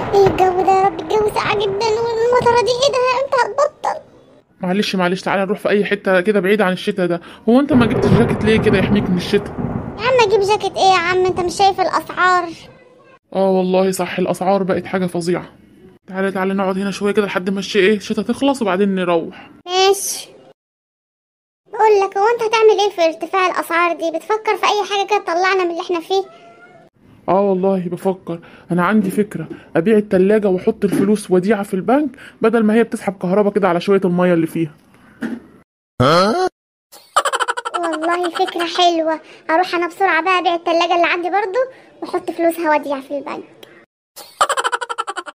ايه الجو ده يا رب الجو ساقع جدا والمطره دي ايه ده امتى هتبطل معلش معلش تعالى نروح في اي حته كده بعيد عن الشتاء ده هو انت ما جبتش جاكيت ليه كده يحميك من الشتاء يا عم اجيب جاكيت ايه يا عم انت مش شايف الاسعار اه والله صح الاسعار بقت حاجه فظيعه تعالى تعالى نقعد هنا شويه كده لحد ما الش- ايه الشتاء تخلص وبعدين نروح ماشي بقول لك هو انت هتعمل ايه في ارتفاع الاسعار دي بتفكر في اي حاجه كده تطلعنا من اللي احنا فيه اه والله بفكر انا عندي فكره ابيع التلاجة واحط الفلوس وديعه في البنك بدل ما هي بتسحب كهربا كده على شويه الميه اللي فيها والله فكره حلوه هروح انا بسرعه بقى ابيع التلاجة اللي عندي برضو واحط فلوسها وديع في البنك